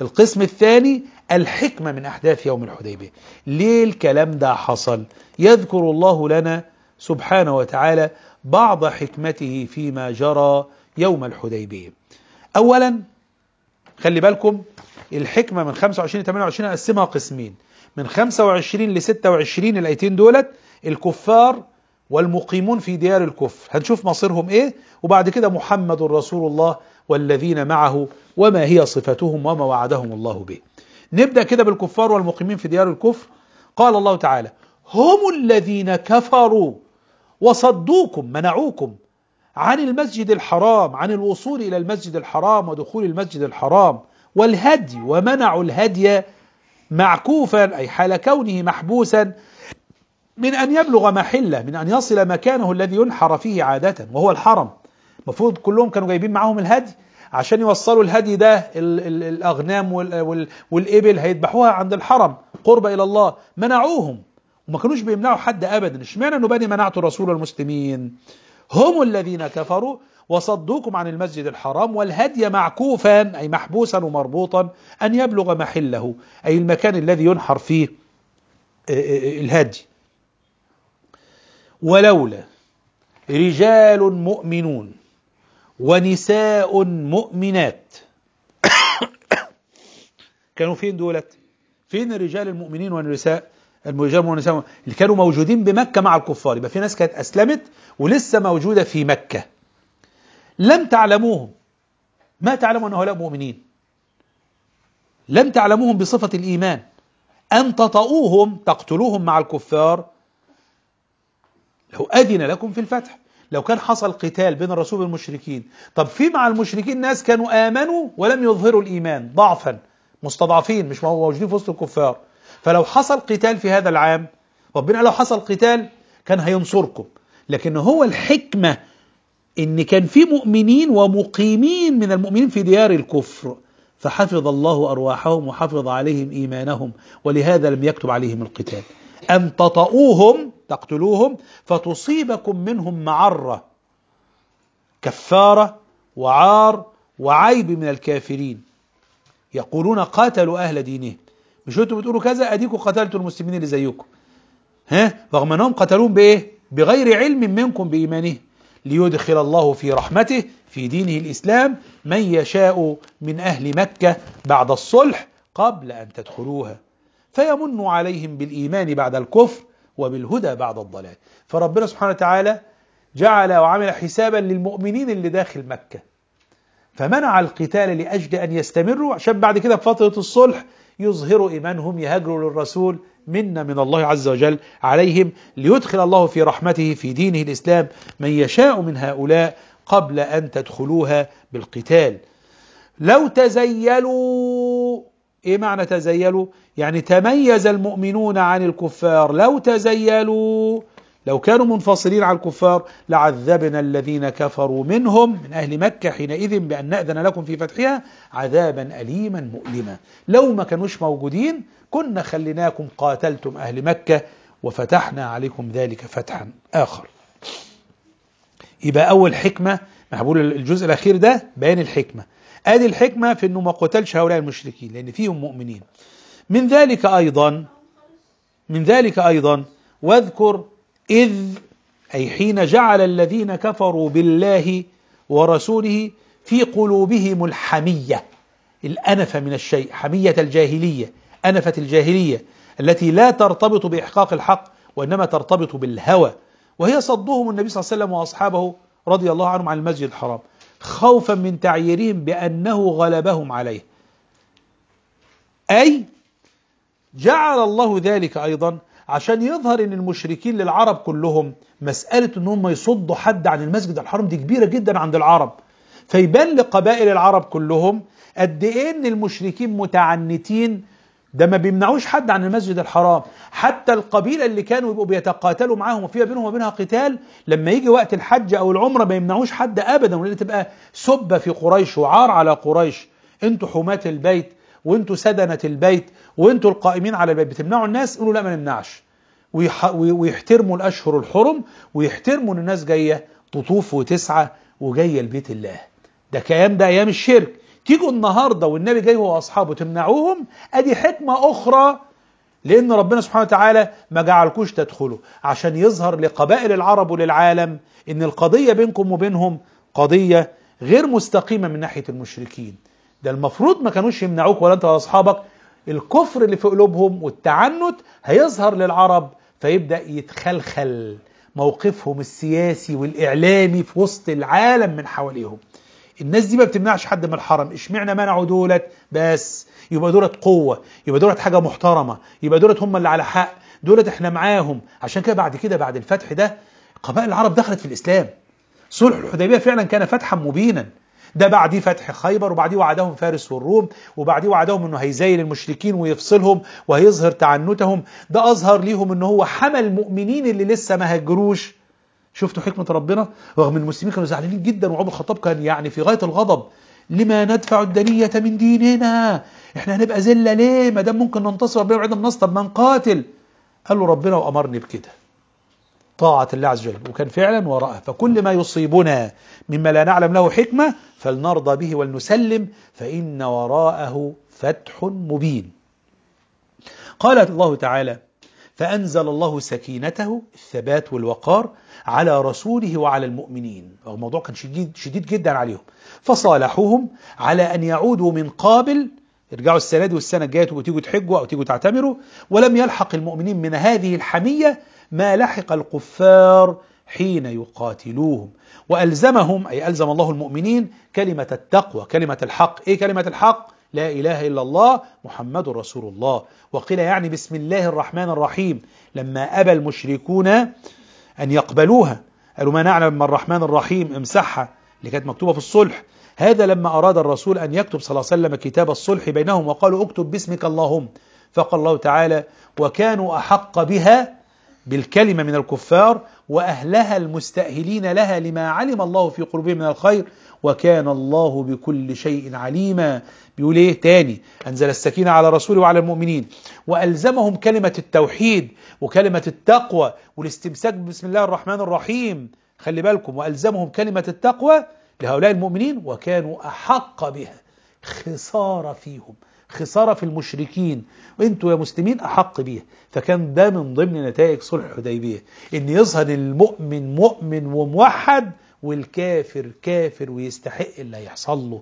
القسم الثاني الحكمة من أحداث يوم الحديبية ليه الكلام ده حصل يذكر الله لنا سبحانه وتعالى بعض حكمته فيما جرى يوم الحديبية أولا خلي بالكم الحكمة من 25 ل 28 أقسمها قسمين من 25 ل 26 الآيتين دولت الكفار والمقيمون في ديار الكفر هنشوف مصيرهم ايه وبعد كده محمد رسول الله والذين معه وما هي صفتهم وما وعدهم الله به نبدأ كده بالكفار والمقيمين في ديار الكفر قال الله تعالى هم الذين كفروا وصدوكم منعوكم عن المسجد الحرام عن الوصول إلى المسجد الحرام ودخول المسجد الحرام والهدي ومنعوا الهدي معكوفا أي حال كونه محبوسا من أن يبلغ محله من أن يصل مكانه الذي ينحر فيه عادة وهو الحرم المفروض كلهم كانوا جايبين معاهم الهدي عشان يوصلوا الهدي ده ال ال الأغنام وال وال والإبل هيذبحوها عند الحرم قرب إلى الله منعوهم وما كانوش بيمنعوا حد أبدا اشمعنى أنه بني منعتوا رسول المسلمين هم الذين كفروا وصدوكم عن المسجد الحرام والهدي معكوفا أي محبوسا ومربوطا أن يبلغ محله أي المكان الذي ينحر فيه الهدي ولولا رجال مؤمنون ونساء مؤمنات كانوا فين دولت فين الرجال المؤمنين والنساء الرجال والنساء اللي كانوا موجودين بمكة مع الكفار يبقى في ناس كانت أسلمت ولسه موجودة في مكة لم تعلموهم ما تعلموا أن هؤلاء مؤمنين لم تعلموهم بصفة الإيمان أن تطؤوهم تقتلوهم مع الكفار لو أذن لكم في الفتح لو كان حصل قتال بين الرسول والمشركين طب في مع المشركين ناس كانوا آمنوا ولم يظهروا الإيمان ضعفا مستضعفين مش موجودين في وسط الكفار فلو حصل قتال في هذا العام ربنا لو حصل قتال كان هينصركم لكن هو الحكمة ان كان في مؤمنين ومقيمين من المؤمنين في ديار الكفر فحفظ الله أرواحهم وحفظ عليهم إيمانهم ولهذا لم يكتب عليهم القتال أن تطؤوهم تقتلوهم فتصيبكم منهم معرة كفارة وعار وعيب من الكافرين يقولون قاتلوا أهل دينهم مش انتوا بتقولوا كذا اديكم قتلتوا المسلمين اللي زيكم ها رغم انهم قتلوهم بايه بغير علم منكم بايمانهم ليدخل الله في رحمته في دينه الاسلام من يشاء من اهل مكه بعد الصلح قبل ان تدخلوها فيمن عليهم بالايمان بعد الكفر وبالهدى بعد الضلال فربنا سبحانه وتعالى جعل وعمل حسابا للمؤمنين اللي داخل مكه فمنع القتال لاجل ان يستمروا عشان بعد كده في فتره الصلح يظهروا إيمانهم يهاجروا للرسول منا من الله عز وجل عليهم ليدخل الله في رحمته في دينه الإسلام من يشاء من هؤلاء قبل أن تدخلوها بالقتال لو تزيلوا إيه معنى تزيلوا يعني تميز المؤمنون عن الكفار لو تزيلوا لو كانوا منفصلين عن الكفار لعذبنا الذين كفروا منهم من أهل مكة حينئذ بأن نأذن لكم في فتحها عذابا أليما مؤلما لو ما كانوش موجودين كنا خليناكم قاتلتم أهل مكة وفتحنا عليكم ذلك فتحا آخر يبقى أول حكمة محبول الجزء الأخير ده بيان الحكمة آدي الحكمة في أنه ما قتلش هؤلاء المشركين لأن فيهم مؤمنين من ذلك أيضا من ذلك أيضا واذكر إذ أي حين جعل الذين كفروا بالله ورسوله في قلوبهم الحمية الأنفة من الشيء حمية الجاهلية أنفة الجاهلية التي لا ترتبط بإحقاق الحق وإنما ترتبط بالهوى وهي صدهم النبي صلى الله عليه وسلم وأصحابه رضي الله عنهم عن المسجد الحرام خوفا من تعييرهم بأنه غلبهم عليه أي جعل الله ذلك أيضا عشان يظهر ان المشركين للعرب كلهم مسألة ان هم يصدوا حد عن المسجد الحرام دي كبيرة جدا عند العرب فيبان لقبائل العرب كلهم قد ايه ان المشركين متعنتين ده ما بيمنعوش حد عن المسجد الحرام حتى القبيلة اللي كانوا يبقوا بيتقاتلوا معاهم وفيها بينهم وبينها قتال لما يجي وقت الحج او العمرة ما يمنعوش حد ابدا ولان تبقى سبة في قريش وعار على قريش انتوا حماة البيت وانتوا سدنة البيت وانتوا القائمين على البيت بتمنعوا الناس يقولوا لا ما نمنعش ويح... ويحترموا الاشهر الحرم ويحترموا ان الناس جايه تطوف وتسعى وجايه لبيت الله ده كلام ده ايام الشرك تيجوا النهارده والنبي جاي هو واصحابه تمنعوهم ادي حكمه اخرى لان ربنا سبحانه وتعالى ما جعلكوش تدخلوا عشان يظهر لقبائل العرب وللعالم ان القضيه بينكم وبينهم قضيه غير مستقيمه من ناحيه المشركين ده المفروض ما كانوش يمنعوك ولا انت ولا اصحابك الكفر اللي في قلوبهم والتعنت هيظهر للعرب فيبدا يتخلخل موقفهم السياسي والاعلامي في وسط العالم من حواليهم الناس دي ما بتمنعش حد من الحرم اشمعنى منعوا دولت بس يبقى دولت قوة يبقى دولت حاجة محترمة يبقى دولت هم اللي على حق دولت احنا معاهم عشان كده بعد كده بعد الفتح ده قبائل العرب دخلت في الإسلام صلح الحديبية فعلا كان فتحا مبينا ده بعديه فتح خيبر وبعديه وعدهم فارس والروم وبعديه وعدهم انه هيزين المشركين ويفصلهم وهيظهر تعنتهم ده اظهر ليهم ان هو حمى المؤمنين اللي لسه ما هاجروش شفتوا حكمة ربنا رغم المسلمين كانوا زعلانين جدا وعمر الخطاب كان يعني في غاية الغضب لما ندفع الدنية من ديننا احنا هنبقى ذلة ليه ما دام ممكن ننتصر ربنا وعدم النصر طب ما نقاتل قال له ربنا وأمرني بكده طاعة الله عز وجل وكان فعلا وراءه فكل ما يصيبنا مما لا نعلم له حكمة فلنرضى به ولنسلم فإن وراءه فتح مبين قال الله تعالى فأنزل الله سكينته الثبات والوقار على رسوله وعلى المؤمنين الموضوع كان شديد, شديد جدا عليهم فصالحوهم على أن يعودوا من قابل يرجعوا السنة دي والسنة الجاية وتيجوا تحجوا أو تيجوا تعتمروا ولم يلحق المؤمنين من هذه الحمية ما لحق الكفار حين يقاتلوهم وألزمهم أي ألزم الله المؤمنين كلمة التقوى كلمة الحق إيه كلمة الحق؟ لا إله إلا الله محمد رسول الله وقيل يعني بسم الله الرحمن الرحيم لما أبى المشركون أن يقبلوها قالوا ما نعلم من الرحمن الرحيم امسحها اللي كانت مكتوبة في الصلح هذا لما أراد الرسول أن يكتب صلى الله عليه وسلم كتاب الصلح بينهم وقالوا اكتب باسمك اللهم فقال الله تعالى وكانوا أحق بها بالكلمة من الكفار وأهلها المستأهلين لها لما علم الله في قلوبهم من الخير وكان الله بكل شيء عليما بيقول ايه تاني أنزل السكينة على رسوله وعلى المؤمنين وألزمهم كلمة التوحيد وكلمة التقوى والاستمساك بسم الله الرحمن الرحيم خلي بالكم وألزمهم كلمة التقوى لهؤلاء المؤمنين وكانوا أحق بها خسارة فيهم خسارة في المشركين وانتوا يا مسلمين أحق بيها فكان ده من ضمن نتائج صلح الحديبية ان يظهر المؤمن مؤمن وموحد والكافر كافر ويستحق اللي هيحصل له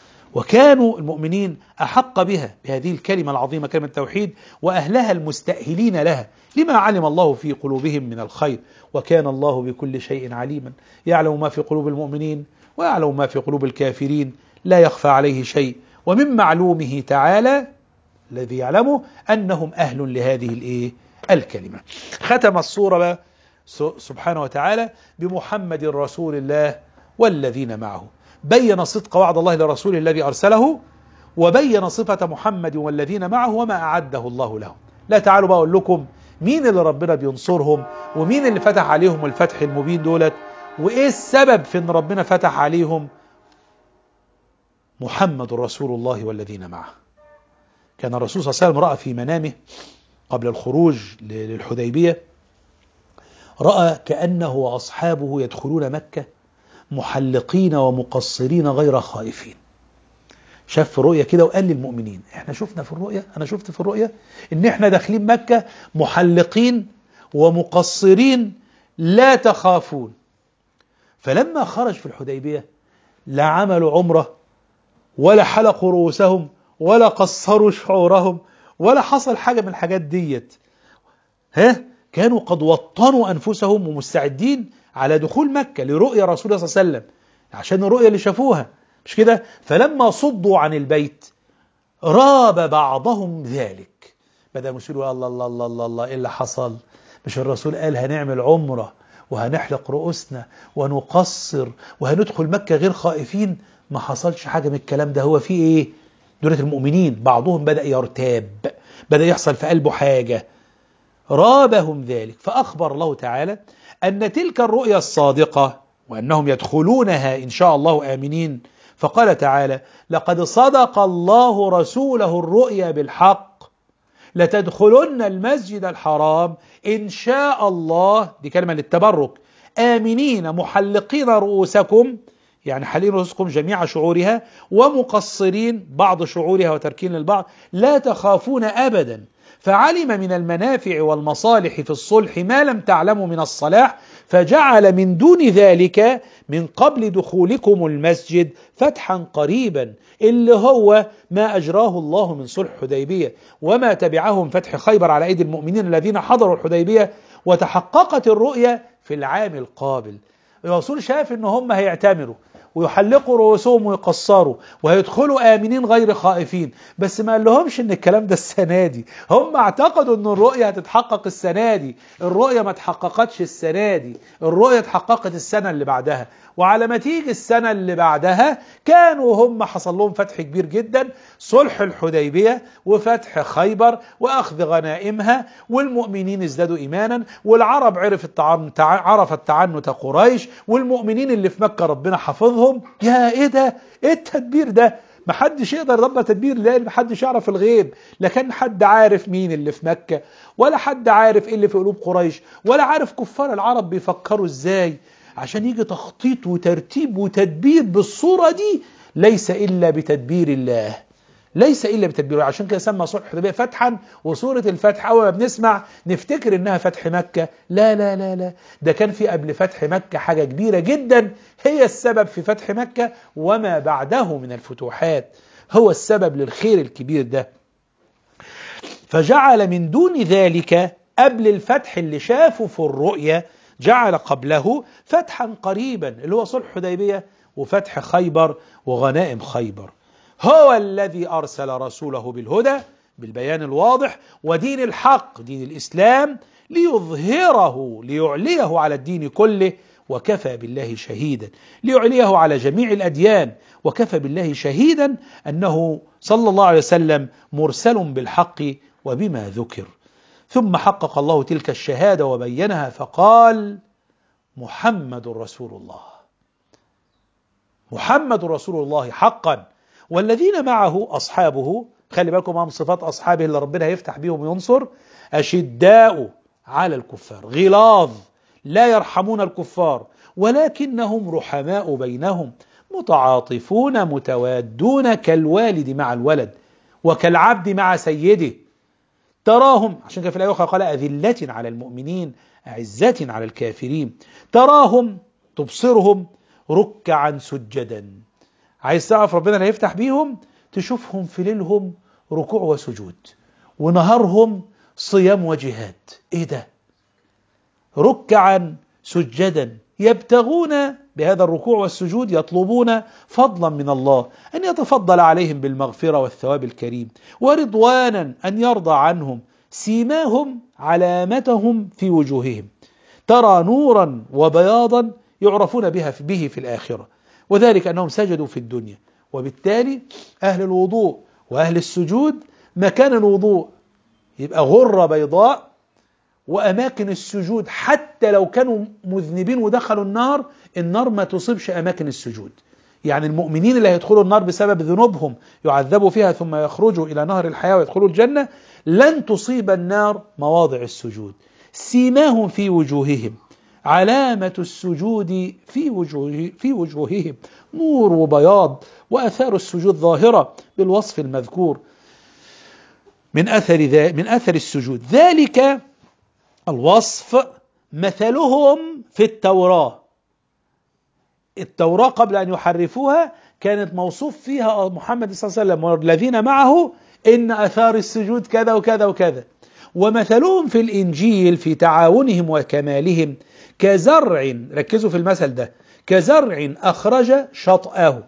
وكانوا المؤمنين أحق بها بهذه الكلمة العظيمة كلمة التوحيد وأهلها المستأهلين لها لما علم الله في قلوبهم من الخير وكان الله بكل شيء عليما يعلم ما في قلوب المؤمنين ويعلم ما في قلوب الكافرين لا يخفى عليه شيء ومن معلومه تعالى الذي يعلمه أنهم أهل لهذه الإيه؟ الكلمة ختم الصورة سبحانه وتعالى بمحمد رسول الله والذين معه بين صدق وعد الله لرسوله الذي أرسله وبين صفة محمد والذين معه وما أعده الله لهم لا تعالوا بقى أقول لكم مين اللي ربنا بينصرهم ومين اللي فتح عليهم الفتح المبين دولت وإيه السبب في أن ربنا فتح عليهم محمد رسول الله والذين معه كان الرسول صلى الله عليه وسلم رأى في منامه قبل الخروج للحديبية رأى كأنه وأصحابه يدخلون مكة محلقين ومقصرين غير خائفين شاف في الرؤية كده وقال للمؤمنين احنا شفنا في الرؤية انا شفت في الرؤية ان احنا داخلين مكة محلقين ومقصرين لا تخافون فلما خرج في الحديبية لا عملوا عمرة ولا حلقوا رؤوسهم ولا قصروا شعورهم ولا حصل حاجة من الحاجات ديت ها كانوا قد وطنوا أنفسهم ومستعدين على دخول مكة لرؤية رسول الله صلى الله عليه وسلم عشان الرؤية اللي شافوها مش كده فلما صدوا عن البيت راب بعضهم ذلك بدأ يقولوا الله الله الله الله الله إيه اللي حصل مش الرسول قال هنعمل عمرة وهنحلق رؤوسنا ونقصر وهندخل مكة غير خائفين ما حصلش حاجة من الكلام ده هو في ايه دولة المؤمنين بعضهم بدأ يرتاب بدأ يحصل في قلبه حاجة رابهم ذلك فأخبر الله تعالى أن تلك الرؤيا الصادقة وأنهم يدخلونها إن شاء الله آمنين فقال تعالى لقد صدق الله رسوله الرؤيا بالحق لتدخلن المسجد الحرام إن شاء الله دي كلمة للتبرك آمنين محلقين رؤوسكم يعني حالين رؤوسكم جميع شعورها ومقصرين بعض شعورها وتركين للبعض لا تخافون أبدا فعلم من المنافع والمصالح في الصلح ما لم تعلموا من الصلاح فجعل من دون ذلك من قبل دخولكم المسجد فتحا قريبا اللي هو ما أجراه الله من صلح حديبية وما تبعه من فتح خيبر على أيدي المؤمنين الذين حضروا الحديبية وتحققت الرؤية في العام القابل الرسول شاف ان هم هيعتمروا ويحلقوا رؤوسهم ويقصروا وهيدخلوا آمنين غير خائفين بس ما قال لهمش ان الكلام ده السنة دي هم اعتقدوا ان الرؤية هتتحقق السنة دي الرؤية ما تحققتش السنة دي الرؤية اتحققت السنة اللي بعدها وعلى ما تيجي السنة اللي بعدها كانوا هم حصل لهم فتح كبير جدا صلح الحديبية وفتح خيبر وأخذ غنائمها والمؤمنين ازدادوا إيمانا والعرب عرف التعن... عرف التعنت قريش والمؤمنين اللي في مكة ربنا حفظهم يا ايه ده ايه التدبير ده محدش يقدر يدبر تدبير لان محدش يعرف الغيب لا كان حد عارف مين اللي في مكة ولا حد عارف ايه اللي في قلوب قريش ولا عارف كفار العرب بيفكروا ازاي عشان يجي تخطيط وترتيب وتدبير بالصورة دي ليس إلا بتدبير الله ليس إلا بتدبير عشان كده سمى صلح الحديبية فتحا وصورة الفتح أول ما بنسمع نفتكر إنها فتح مكة لا لا لا لا ده كان في قبل فتح مكة حاجة كبيرة جدا هي السبب في فتح مكة وما بعده من الفتوحات هو السبب للخير الكبير ده فجعل من دون ذلك قبل الفتح اللي شافه في الرؤية جعل قبله فتحا قريبا اللي هو صلح حديبية وفتح خيبر وغنائم خيبر هو الذي أرسل رسوله بالهدى بالبيان الواضح ودين الحق دين الإسلام ليظهره ليعليه على الدين كله وكفى بالله شهيدا ليعليه على جميع الأديان وكفى بالله شهيدا أنه صلى الله عليه وسلم مرسل بالحق وبما ذكر ثم حقق الله تلك الشهادة وبينها فقال محمد رسول الله محمد رسول الله حقا والذين معه أصحابه خلي بالكم من صفات أصحابه اللي ربنا يفتح بيهم وينصر أشداء على الكفار غلاظ لا يرحمون الكفار ولكنهم رحماء بينهم متعاطفون متوادون كالوالد مع الولد وكالعبد مع سيده تراهم عشان كده في الآية قال أذلة على المؤمنين أعزة على الكافرين تراهم تبصرهم ركعا سجدا عايز تعرف ربنا اللي هيفتح بيهم تشوفهم في ليلهم ركوع وسجود ونهارهم صيام وجهاد ايه ده ركعا سجدا يبتغون بهذا الركوع والسجود يطلبون فضلا من الله أن يتفضل عليهم بالمغفرة والثواب الكريم ورضوانا أن يرضى عنهم سيماهم علامتهم في وجوههم ترى نورا وبياضا يعرفون بها به في الآخرة وذلك أنهم سجدوا في الدنيا وبالتالي أهل الوضوء وأهل السجود مكان الوضوء يبقى غرة بيضاء وأماكن السجود حتى لو كانوا مذنبين ودخلوا النار النار ما تصيبش أماكن السجود يعني المؤمنين اللي هيدخلوا النار بسبب ذنوبهم يعذبوا فيها ثم يخرجوا إلى نهر الحياة ويدخلوا الجنة لن تصيب النار مواضع السجود سيماهم في وجوههم علامة السجود في وجوه في وجوههم نور وبياض وأثار السجود ظاهرة بالوصف المذكور من أثر من أثر السجود ذلك الوصف مثلهم في التوراة التوراة قبل أن يحرفوها كانت موصوف فيها محمد صلى الله عليه وسلم والذين معه إن أثار السجود كذا وكذا وكذا ومثلهم في الإنجيل في تعاونهم وكمالهم كزرع ركزوا في المثل ده كزرع أخرج شطأه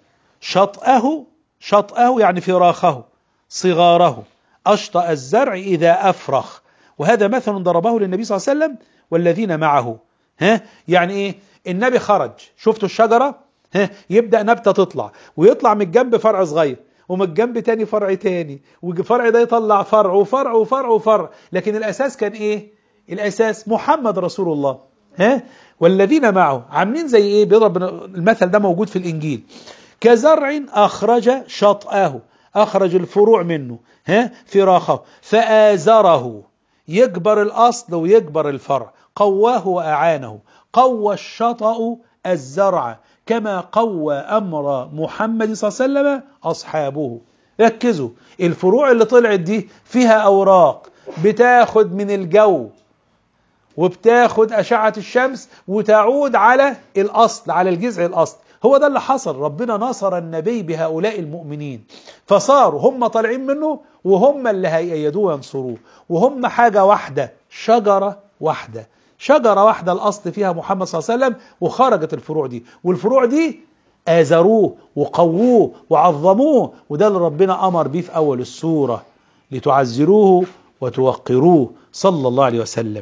شطأه شطأه يعني فراخه صغاره أشطأ الزرع إذا أفرخ وهذا مثل ضربه للنبي صلى الله عليه وسلم والذين معه ها يعني ايه النبي خرج شفتوا الشجرة ها يبدأ نبتة تطلع ويطلع من الجنب فرع صغير ومن الجنب تاني فرع تاني والفرع ده يطلع فرع وفرع وفرع وفرع لكن الأساس كان ايه الأساس محمد رسول الله ها والذين معه عاملين زي ايه بيضرب المثل ده موجود في الإنجيل كزرع أخرج شطأه أخرج الفروع منه ها فراخه فآزره يكبر الأصل ويكبر الفرع قواه وأعانه قوى الشطأ الزرع كما قوى أمر محمد صلى الله عليه وسلم أصحابه ركزوا الفروع اللي طلعت دي فيها أوراق بتاخد من الجو وبتاخد أشعة الشمس وتعود على الأصل على الجذع الأصل هو ده اللي حصل ربنا نصر النبي بهؤلاء المؤمنين فصاروا هم طالعين منه وهم اللي هيأيدوه وينصروه وهم حاجة واحدة شجرة واحدة شجرة واحدة الأصل فيها محمد صلى الله عليه وسلم وخرجت الفروع دي والفروع دي آزروه وقووه وعظموه وده اللي ربنا أمر بيه في أول السورة لتعزروه وتوقروه صلى الله عليه وسلم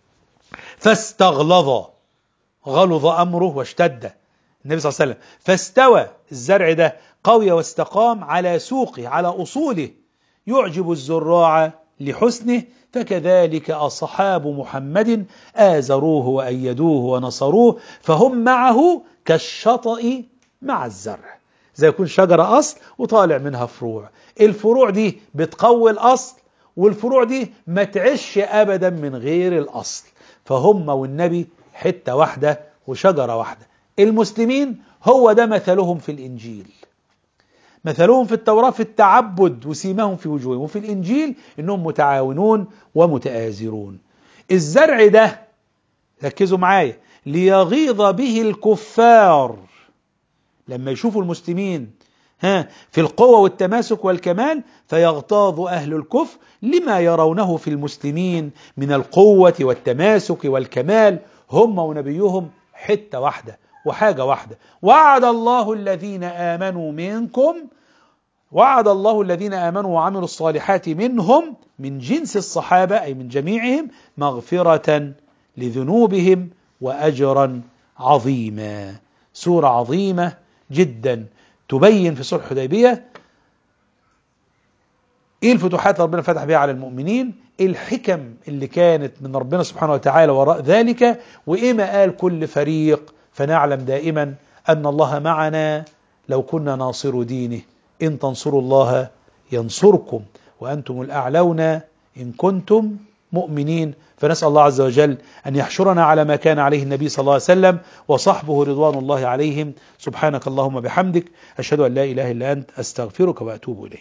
فاستغلظ غلظ أمره واشتد النبي صلى الله عليه وسلم فاستوى الزرع ده قوي واستقام على سوقه على أصوله يعجب الزراع لحسنه فكذلك أصحاب محمد آزروه وأيدوه ونصروه فهم معه كالشطأ مع الزرع زي يكون شجرة أصل وطالع منها فروع الفروع دي بتقوي الأصل والفروع دي ما تعيش أبدا من غير الأصل فهم والنبي حتة واحدة وشجرة واحدة المسلمين هو ده مثلهم في الإنجيل مثلهم في التوراة في التعبد وسيماهم في وجوههم وفي الإنجيل إنهم متعاونون ومتآزرون الزرع ده ركزوا معايا ليغيظ به الكفار لما يشوفوا المسلمين ها في القوة والتماسك والكمال فيغتاظ أهل الكفر لما يرونه في المسلمين من القوة والتماسك والكمال هم ونبيهم حتة واحدة وحاجة واحدة وعد الله الذين آمنوا منكم وعد الله الذين آمنوا وعملوا الصالحات منهم من جنس الصحابة أي من جميعهم مغفرة لذنوبهم وأجرا عظيما سورة عظيمة جدا تبين في صلح الحديبية ايه الفتوحات اللي ربنا فتح بها على المؤمنين ايه الحكم اللي كانت من ربنا سبحانه وتعالى وراء ذلك وايه ما قال كل فريق فنعلم دائما أن الله معنا لو كنا ناصر دينه إن تنصروا الله ينصركم وأنتم الأعلون إن كنتم مؤمنين فنسأل الله عز وجل أن يحشرنا على ما كان عليه النبي صلى الله عليه وسلم وصحبه رضوان الله عليهم سبحانك اللهم بحمدك أشهد أن لا إله إلا أنت أستغفرك وأتوب إليك